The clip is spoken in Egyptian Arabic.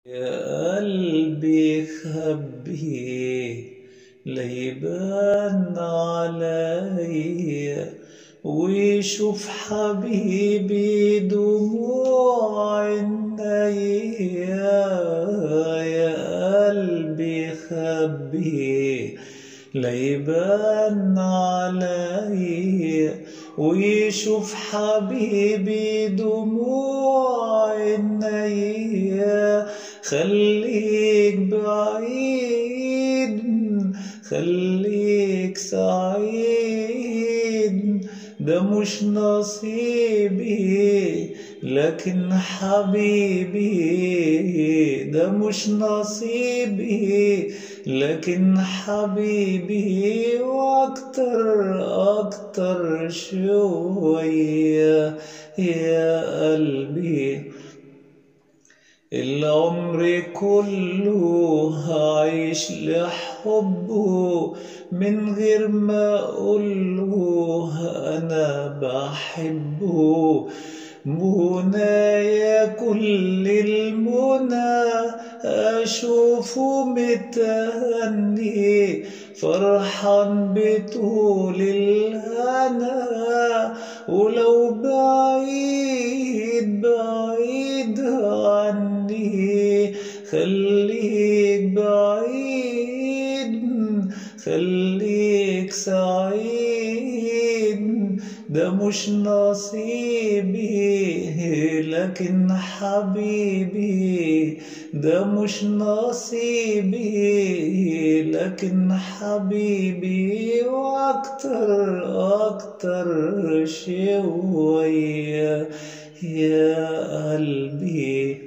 يا قلبي خبي ليبان عليا ويشوف حبيبي دموع عينيا يا قلبي خبي ليبان عليا ويشوف حبيبي دموع عينيا خليك بعيد خليك سعيد ده مش نصيبي لكن حبيبي ده مش نصيبي لكن حبيبي واكتر اكتر شوية يا قلبي العمر كله هعيش لحبه من غير ما اقوله انا بحبه منايا كل المنى اشوفه متهني فرحان بطول الهنا ولو بعيد بعيد عني خليك بعيد خليك سعيد ده مش نصيبي لكن حبيبي ده مش نصيبي لكن حبيبي واكتر اكتر شوية يا قلبي